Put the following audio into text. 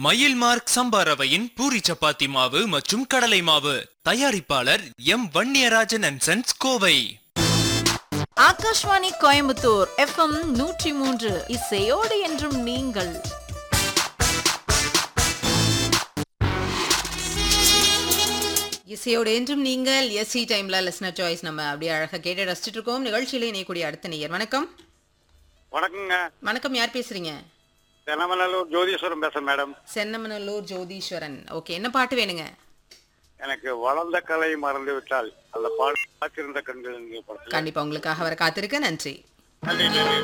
மயில் மார்க் சம்பா ரவையின் பூரி சப்பாத்தி மாவு மற்றும் கடலை மாவு தயாரிப்பாளர் M Vanniyarajan and sons Kovai Akashvani Coimbatore FM நூற்றி மூன்று இசையோடு என்றும் நீங்கள் இசையோடு என்றும் நீங்கள் எஸ்சி டைம்ல லிஸ்னர் சாய்ஸ் நம்ம அப்படியே அழகா கேட்டு ரசிச்சுட்டு இருக்கோம் நிகழ்ச்சியில இணையக்கூடிய அடுத்த நேயர் வணக்கம் வணக்கங்க வணக்கம் யார் பேசுறீங்க தென்னமநல்லூர் ஜோதீஸ்வரம் பேசுறேன் மேடம் சென்னமனல்லூர் ஜோதீஸ்வரன் ஓகே என்ன பாட்டு வேணுங்க எனக்கு வளர்ந்த கலை மறந்து விட்டால் அந்த பாட்டு காத்திருந்த கண்கள் என்கிற படத்துல கண்டிப்பா உங்களுக்காக வர காத்திருக்க நன்றி நன்றி, நன்றி.